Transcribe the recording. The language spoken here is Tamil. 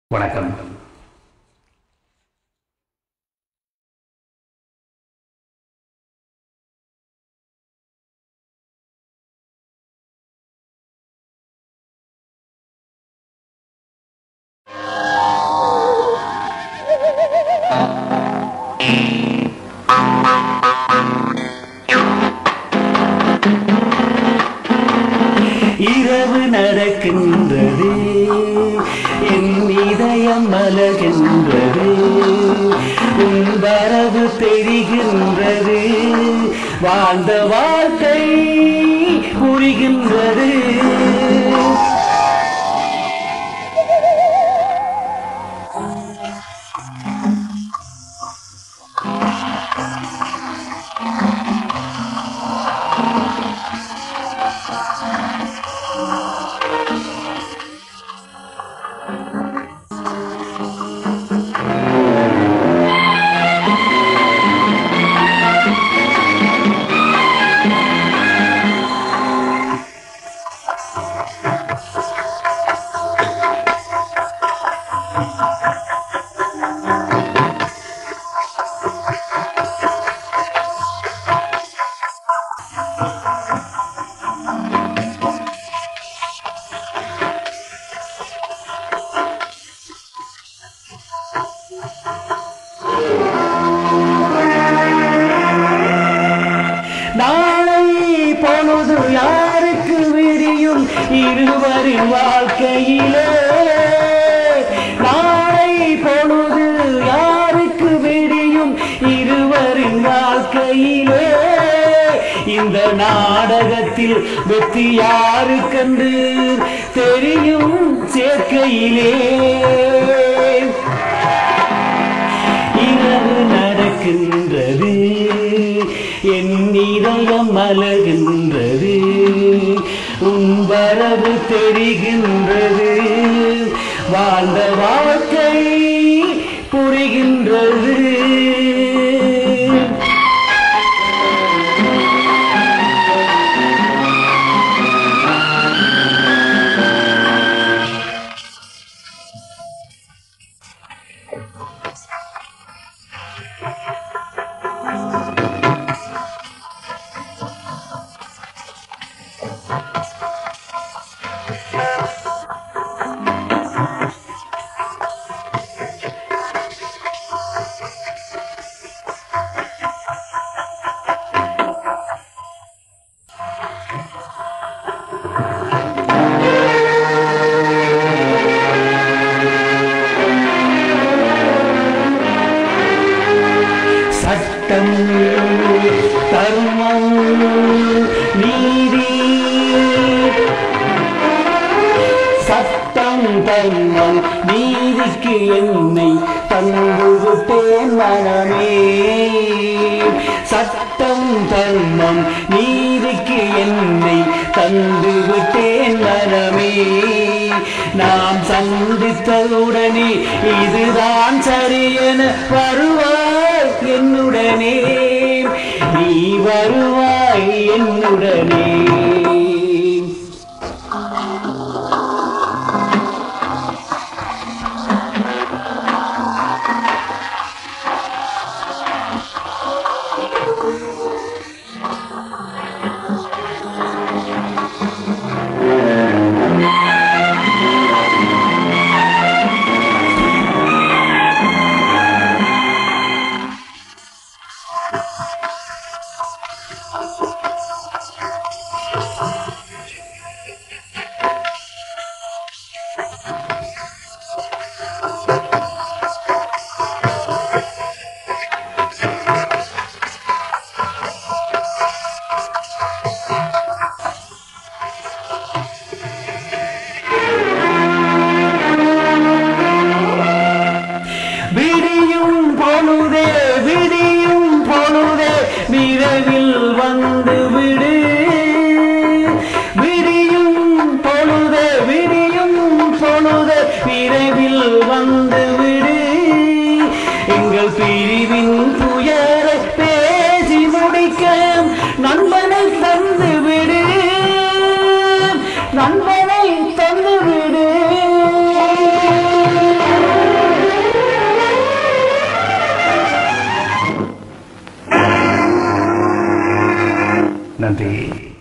வணக்கம் இரவு நடக்கின்றது என் இதயம் மலர்கின்றது உன் வரவு தெரிகின்றது வாழ்ந்த வாழ்க்கை புரிகின்றது நாளை பொழுது யாருக்கு விரியும் இருவரின் வாழ்க்கையிலே நாளை பொழுது யாருக்கு விடியும் இருவரின் வாழ்க்கையிலே இந்த நாடகத்தில் வெற்றி யாருக்கென்று தெரியும் சேர்க்கையிலே இரவு நடக்கின்றது என் இதயம் மலர்கின்றது உன் வரவு தெரிகின்றது வாழ்ந்த வாழ்க்கை புரிகின்றது சட்டம் தர்மம் நீதி சட்டம் தர்மம் நீதிக்கு என்னை தந்து விட்டேன் மனமே சட்டம் தர்மம் நீதிக்கு என்னை தந்து விட்டேன் மனமே நாம் சந்தித்தவுடனே இதுதான் சரியென வருவாய் என்னுடனே நீ வருவாய் என்னுடனே விடியும் பொழுதே விடியும் பொழுதே விரைவில் வந்து விடு விடியும் பொழுதே விடியும் பொழுதே விரைவில் வந்து விடு எங்கள் பிரிவின் துயரை பேசி முடிக்க நண்பனை தந்து விடு நண்பனை தந்து விடு நன்றி